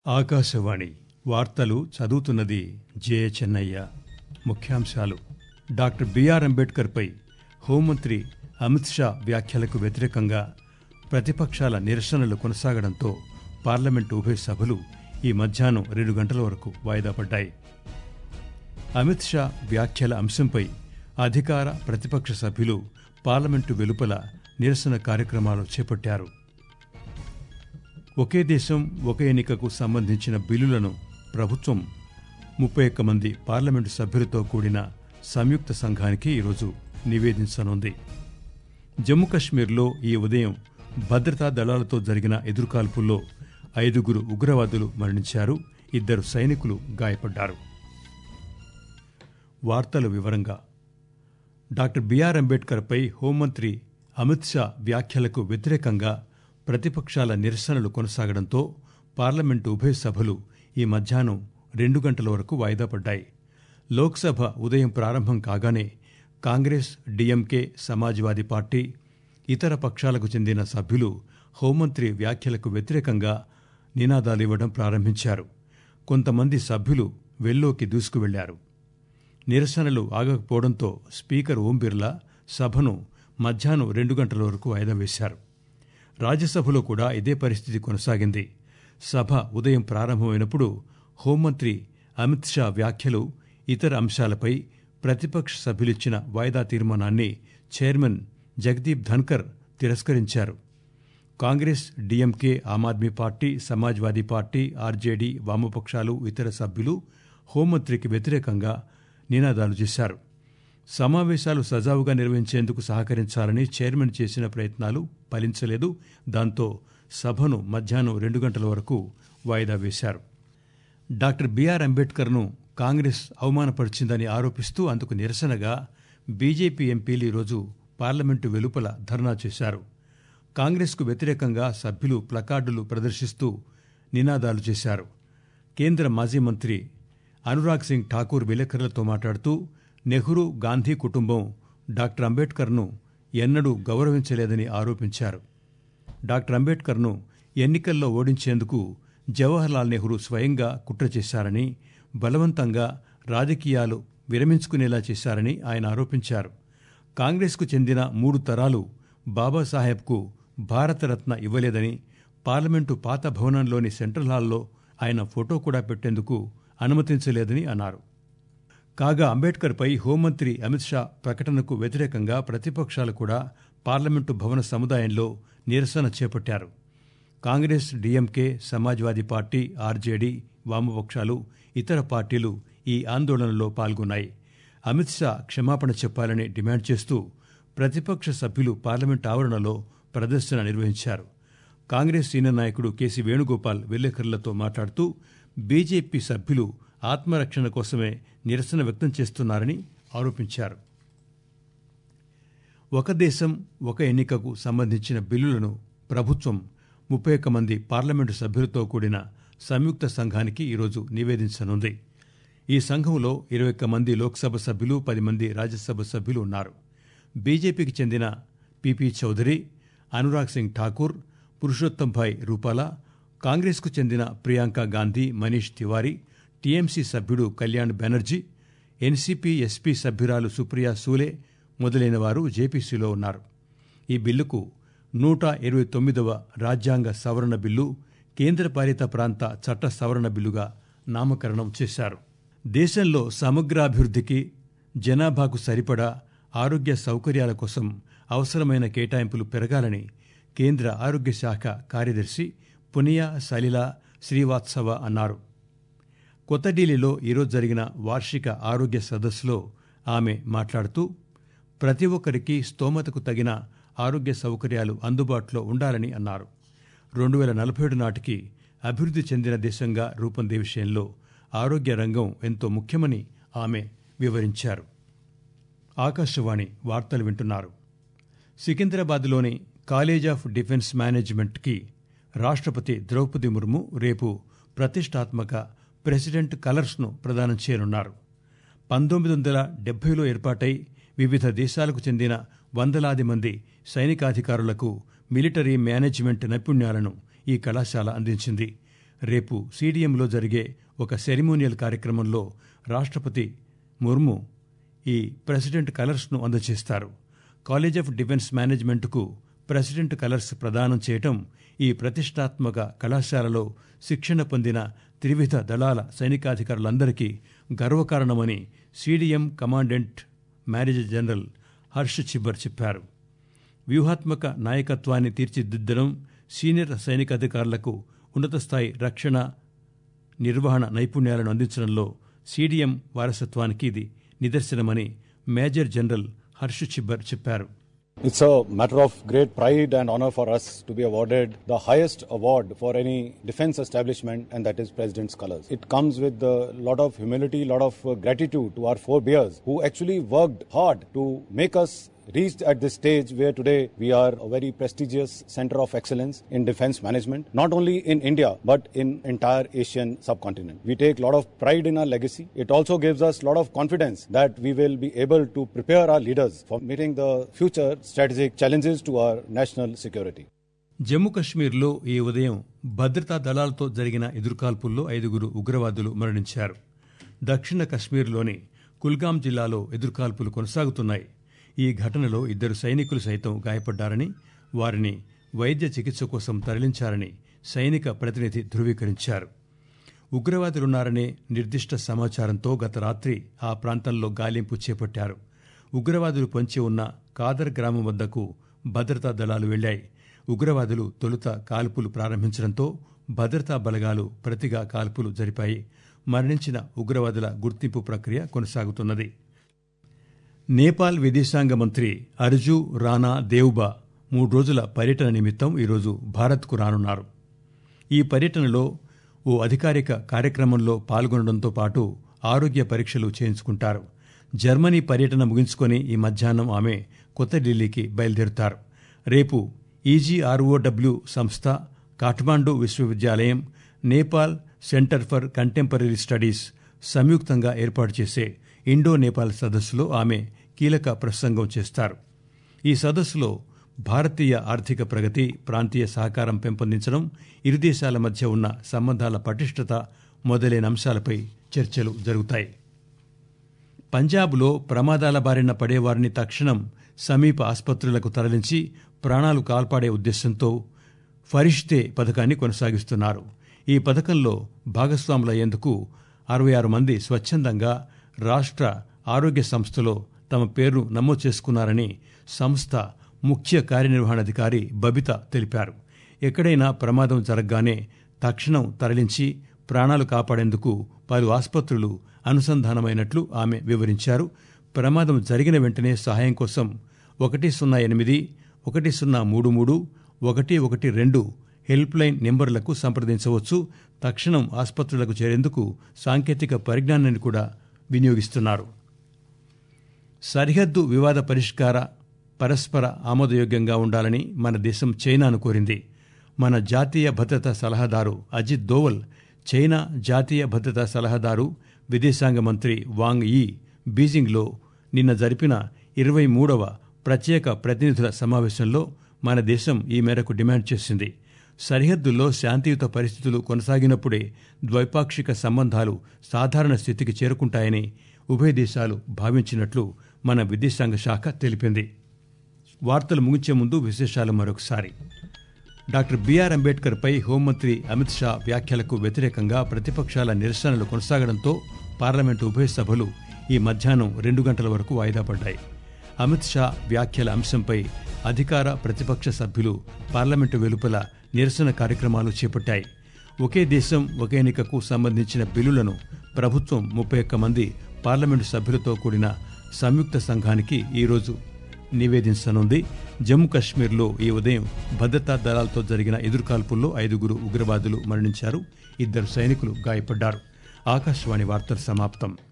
ఆకాశవాణి వార్తలు చదువుతున్నది జే చెన్నయ్య ముఖ్యాంశాలు డాక్టర్ బిఆర్ అంబేడ్కర్పై హోంమంత్రి అమిత్ షా వ్యాఖ్యలకు వ్యతిరేకంగా ప్రతిపక్షాల నిరసనలు కొనసాగడంతో పార్లమెంటు ఉభయ సభలు ఈ మధ్యాహ్నం రెండు గంటల వరకు వాయిదా పడ్డాయి అమిత్ షా వ్యాఖ్యల అంశంపై అధికార ప్రతిపక్ష సభ్యులు పార్లమెంటు వెలుపల నిరసన కార్యక్రమాలు చేపట్టారు ఒకే దేశం ఒక ఎన్నికకు సంబంధించిన బిల్లులను ప్రభుత్వం ముప్పై ఒక్క మంది పార్లమెంటు సభ్యులతో కూడిన సంయుక్త సంఘానికి ఈరోజు నివేదించనుంది జమ్మూ కశ్మీర్లో ఈ ఉదయం భద్రతా దళాలతో జరిగిన ఎదురుకాల్పుల్లో ఐదుగురు ఉగ్రవాదులు మరణించారు ఇద్దరు సైనికులు గాయపడ్డారు వార్తల వివరంగా డాక్టర్ బిఆర్ అంబేడ్కర్పై హోంమంత్రి అమిత్ షా వ్యాఖ్యలకు వ్యతిరేకంగా ప్రతిపక్షాల నిరసనలు కొనసాగడంతో పార్లమెంటు ఉభయ సభలు ఈ మధ్యాహ్నం రెండు గంటల వరకు వాయిదా పడ్డాయి లోక్సభ ఉదయం ప్రారంభం కాగానే కాంగ్రెస్ డీఎంకే సమాజ్వాదీ పార్టీ ఇతర పక్షాలకు చెందిన సభ్యులు హోంమంత్రి వ్యాఖ్యలకు వ్యతిరేకంగా నినాదాలివ్వడం ప్రారంభించారు కొంతమంది సభ్యులు వెల్లోకి దూసుకువెళ్లారు నిరసనలు ఆగకపోవడంతో స్పీకర్ ఓం బిర్లా సభను మధ్యాహ్నం రెండు గంటల వరకు వాయిదా వేశారు రాజ్యసభలో కూడా ఇదే పరిస్థితి కొనసాగింది సభ ఉదయం ప్రారంభమైనప్పుడు హోంమంత్రి అమిత్ షా వ్యాఖ్యలు ఇతర అంశాలపై ప్రతిపక్ష సభ్యులిచ్చిన వాయిదా తీర్మానాన్ని చైర్మన్ జగదీప్ ధన్కర్ తిరస్కరించారు Congress DMK Aam Aadmi party Samajwadi party RJD వామపక్షాలు ఇతర సభ్యులు హోంమంత్రికి వ్యతిరేకంగా నినాదాలు చేశారు సమావేశాలు సజావుగా నిర్వహించేందుకు సహకరించాలని చైర్మన్ చేసిన ప్రయత్నాలు ఫలించలేదు దాంతో సభను మధ్యాహ్నం రెండు గంటల వరకు వాయిదా వేశారు డాక్టర్ బిఆర్ అంబేద్కర్ను కాంగ్రెస్ అవమానపరిచిందని ఆరోపిస్తూ అందుకు నిరసనగా బీజేపీ ఎంపీలు ఈరోజు పార్లమెంటు వెలుపల ధర్నా చేశారు కాంగ్రెస్కు వ్యతిరేకంగా సభ్యులు ప్లకార్డులు ప్రదర్శిస్తూ నినాదాలు చేశారు కేంద్ర మాజీ మంత్రి అనురాగ్ సింగ్ ఠాకూర్ విలేకరులతో మాట్లాడుతూ నెహ్రూ గాంధీ కుటుంబం డాక్టర్ అంబేద్కర్ను ఎన్నడూ గౌరవించలేదని ఆరోపించారు డాక్టర్ అంబేద్కర్ను ఎన్నికల్లో ఓడించేందుకు జవహర్లాల్ నెహ్రూ స్వయంగా కుట్ర చేశారని బలవంతంగా రాజకీయాలు విరమించుకునేలా చేశారని ఆయన ఆరోపించారు కాంగ్రెస్కు చెందిన మూడు తరాలు బాబాసాహెబ్కు భారతరత్న ఇవ్వలేదని పార్లమెంటు పాత భవనంలోని సెంట్రల్ హాల్లో ఆయన ఫోటో కూడా పెట్టేందుకు అనుమతించలేదని అన్నారు కాగా అంబేద్కర్పై హోంమంత్రి అమిత్ షా ప్రకటనకు వ్యతిరేకంగా ప్రతిపక్షాలు కూడా పార్లమెంటు భవన సముదాయంలో నిరసన చేపట్టారు కాంగ్రెస్ డీఎంకే సమాజ్వాదీ పార్టీ ఆర్జేడీ వామపక్షాలు ఇతర పార్టీలు ఈ ఆందోళనలో పాల్గొన్నాయి అమిత్ షా క్షమాపణ చెప్పాలని డిమాండ్ చేస్తూ ప్రతిపక్ష సభ్యులు పార్లమెంట్ ఆవరణలో ప్రదర్శన నిర్వహించారు కాంగ్రెస్ సీనియర్ నాయకుడు కేసీ వేణుగోపాల్ విలేకరులతో మాట్లాడుతూ బీజేపీ సభ్యులు ఆత్మరక్షణ కోసమే నిరసన వ్యక్తం చేస్తున్నారని ఆరోపించారు ఒక దేశం ఒక ఎన్నికకు సంబంధించిన బిల్లులను ప్రభుత్వం ముప్పై ఒక్క మంది పార్లమెంటు సభ్యులతో కూడిన సంయుక్త సంఘానికి ఈరోజు నివేదించనుంది ఈ సంఘంలో ఇరవై ఒక్క మంది లోక్సభ సభ్యులు పది మంది రాజ్యసభ సభ్యులు ఉన్నారు బీజేపీకి చెందిన పిపి చౌదరి అనురాగ్ సింగ్ ఠాకూర్ పురుషోత్తంభాయ్ రూపాలా కాంగ్రెస్కు చెందిన ప్రియాంక గాంధీ మనీష్ తివారీ టీఎంసీ సభ్యుడు కళ్యాణ్ బెనర్జీ ఎన్సీపీ ఎస్పీ సభ్యురాలు సుప్రియా సూలే మొదలైన వారు జేపీసీలో ఉన్నారు ఈ బిల్లుకు నూట ఇరవై తొమ్మిదవ రాజ్యాంగ సవరణ బిల్లు కేంద్రపాలిత ప్రాంత చట్ట సవరణ బిల్లుగా నామకరణం చేశారు దేశంలో సమగ్రాభివృద్ధికి జనాభాకు సరిపడా ఆరోగ్య సౌకర్యాల కోసం అవసరమైన కేటాయింపులు పెరగాలని కేంద్ర ఆరోగ్య శాఖ కార్యదర్శి పునియా సలిలా శ్రీవాత్సవ అన్నారు కొత్త ఢిల్లీలో ఈరోజు జరిగిన వార్షిక ఆరోగ్య సదస్సులో ఆమె మాట్లాడుతూ ప్రతి ఒక్కరికి స్తోమతకు తగిన ఆరోగ్య సౌకర్యాలు అందుబాటులో ఉండాలని అన్నారు రెండు వేల నలభై ఏడు నాటికి అభివృద్ధి చెందిన దేశంగా రూపొందే విషయంలో ఆరోగ్య రంగం ఎంతో ముఖ్యమని ఆమె వివరించారు ఆకాశవాణి వార్తలు వింటున్నారు సికింద్రాబాద్లోని కాలేజ్ ఆఫ్ డిఫెన్స్ మేనేజ్మెంట్కి రాష్ట్రపతి ద్రౌపది ముర్ము రేపు ప్రతిష్టాత్మక ప్రెసిడెంట్ కలర్స్ను ప్రదానం చేయనున్నారు పంతొమ్మిది వందల డెబ్బైలో ఏర్పాటై వివిధ దేశాలకు చెందిన వందలాది మంది సైనికాధికారులకు మిలిటరీ మేనేజ్మెంట్ నైపుణ్యాలను ఈ కళాశాల అందించింది రేపు సీడీఎంలో జరిగే ఒక సెరిమోనియల్ కార్యక్రమంలో రాష్ట్రపతి ముర్ము ఈ ప్రెసిడెంట్ కలర్స్ను అందజేస్తారు కాలేజ్ ఆఫ్ డిఫెన్స్ మేనేజ్మెంట్కు ప్రెసిడెంట్ కలర్స్ ప్రదానం చేయటం ఈ ప్రతిష్టాత్మక కళాశాలలో శిక్షణ పొందిన త్రివిధ దళాల సైనికాధికారులందరికీ గర్వకారణమని CDM commandant manager general Harsh Chhibber చెప్పారు వ్యూహాత్మక నాయకత్వాన్ని తీర్చిదిద్దడం సీనియర్ సైనికాధికారులకు ఉన్నత స్థాయి రక్షణ నిర్వహణ నైపుణ్యాలను అందించడంలో సీడీఎం వారసత్వానికి ఇది నిదర్శనమని మేజర్ జనరల్ హర్ష్ చిబ్బర్ చెప్పారు It's a matter of great pride and honor for us to be awarded the highest award for any defense establishment, and that is President's Colors. It comes with a lot of humility, lot of uh, gratitude to our forebears who actually worked hard to make us reached at this stage where today we are a very prestigious center of excellence in defense management, not only in India but in entire Asian subcontinent. We take a lot of pride in our legacy. It also gives us a lot of confidence that we will be able to prepare our leaders for meeting the future strategic challenges to our national security. Jammu కశ్మీర్లో ఈ ఉదయం భద్రతా దళాలతో జరిగిన ఎదురుకాల్పుల్లో ఐదుగురు ఉగ్రవాదులు మరణించారు దక్షిణ కశ్మీర్లోని కుల్గాం జిల్లాలో ఎదురుకాల్పులు కొనసాగుతున్నాయి ఈ ఘటనలో ఇద్దరు సైనికులు సైతం గాయపడ్డారని వారిని వైద్య చికిత్స కోసం తరలించారని సైనిక ప్రతినిధి ధృవీకరించారు ఉగ్రవాదులున్నారనే నిర్దిష్ట సమాచారంతో గత రాత్రి ఆ ప్రాంతంలో గాలింపు చేపట్టారు ఉగ్రవాదులు పొంచి ఉన్న కాదర్ గ్రామం వద్దకు భద్రతా దళాలు వెళ్లాయి ఉగ్రవాదులు తొలుత కాల్పులు ప్రారంభించడంతో భద్రతా బలగాలు ప్రతిగా కాల్పులు జరిపాయి మరణించిన ఉగ్రవాదుల గుర్తింపు ప్రక్రియ కొనసాగుతున్నది నేపాల్ విదేశాంగ మంత్రి అర్జు రానా దేవ్బా మూడు రోజుల పర్యటన నిమిత్తం ఈరోజు భారత్కు రానున్నారు ఈ పర్యటనలో ఓ అధికారిక కార్యక్రమంలో పాల్గొనడంతో పాటు ఆరోగ్య పరీక్షలు చేయించుకుంటారు జర్మనీ పర్యటన ముగించుకొని ఈ మధ్యాహ్నం ఆమె కొత్త ఢిల్లీకి బయలుదేరుతారు రేపు ఈజీఆర్ఓడబ్ల్యూ సంస్థ కాఠ్మాండు విశ్వవిద్యాలయం Nepal centre for contemporary studies సంయుక్తంగా ఏర్పాటు చేసే ఇండో నేపాల్ సదస్సులో ఆమె కీలక ప్రసంగం చేస్తారు ఈ సదస్సులో భారతీయ ఆర్థిక ప్రగతి ప్రాంతీయ సహకారం పెంపొందించడం ఇరు దేశాల మధ్య ఉన్న సంబంధాల పటిష్టత మొదలైన అంశాలపై చర్చలు జరుగుతాయి పంజాబ్లో ప్రమాదాల బారిన పడేవారిని తక్షణం సమీప ఆసుపత్రులకు తరలించి ప్రాణాలు కాల్పాడే ఉద్దేశంతో ఫరిష్తే పథకాన్ని కొనసాగిస్తున్నారు ఈ పథకంలో భాగస్వాములయ్యేందుకు అరవై ఆరు మంది స్వచ్ఛందంగా రాష్ట్ర ఆరోగ్య సంస్థలో తమ పేరు నమోదు చేసుకున్నారని సంస్థ ముఖ్య కార్యనిర్వహణాధికారి బబిత తెలిపారు ఎక్కడైనా ప్రమాదం జరగగానే తక్షణం తరలించి ప్రాణాలు కాపాడేందుకు పలు ఆసుపత్రులు అనుసంధానమైనట్లు ఆమె వివరించారు ప్రమాదం జరిగిన వెంటనే సహాయం కోసం ఒకటి సున్నా ఎనిమిది ఒకటి సున్నా మూడు మూడు ఒకటి ఒకటి రెండు హెల్ప్ లైన్ నెంబర్లకు సంప్రదించవచ్చు తక్షణం ఆసుపత్రులకు చేరేందుకు సాంకేతిక పరిజ్ఞానాన్ని కూడా వినియోగిస్తున్నారు సరిహద్దు వివాద పరిష్కార పరస్పర ఆమోదయోగ్యంగా ఉండాలని మన దేశం చైనాను కోరింది మన జాతీయ భద్రతా సలహాదారు అజిత్ దోవల్ చైనా జాతీయ భద్రతా సలహాదారు విదేశాంగ మంత్రి వాంగ్ యీ బీజింగ్లో నిన్న జరిపిన ఇరవై మూడవ ప్రత్యేక ప్రతినిధుల సమావేశంలో మన దేశం ఈ మేరకు డిమాండ్ చేసింది సరిహద్దుల్లో శాంతియుత పరిస్థితులు కొనసాగినప్పుడే ద్వైపాక్షిక సంబంధాలు సాధారణ స్థితికి చేరుకుంటాయని ఉభయ దేశాలు భావించినట్లు మన విదేశాంగ శాఖ తెలిపింది వార్తలు ముగించే ముందు విశేషాలు మరొకసారి డాక్టర్ బిఆర్ అంబేద్కర్ పై హోంమంత్రి అమిత్ షా వ్యాఖ్యలకు వ్యతిరేకంగా ప్రతిపక్షాల నిరసనలు కొనసాగడంతో పార్లమెంటు ఉభయ సభలు ఈ మధ్యాహ్నం రెండు గంటల వరకు వాయిదా పడ్డాయి అమిత్ షా వ్యాఖ్యల అంశంపై అధికార ప్రతిపక్ష సభ్యులు పార్లమెంటు వెలుపల నిరసన కార్యక్రమాలు చేపట్టాయి ఒకే దేశం ఒకే ఎన్నికకు సంబంధించిన బిల్లులను ప్రభుత్వం ముప్పై ఒక్క మంది పార్లమెంటు సభ్యులతో కూడిన సంయుక్త సంఘానికి ఈరోజు నివేదించనుంది జమ్మూ కశ్మీర్లో ఈ ఉదయం భద్రతా దళాలతో జరిగిన ఎదురుకాల్పుల్లో ఐదుగురు ఉగ్రవాదులు మరణించారు ఇద్దరు సైనికులు గాయపడ్డారు ఆకాశవాణి వార్తలు సమాప్తం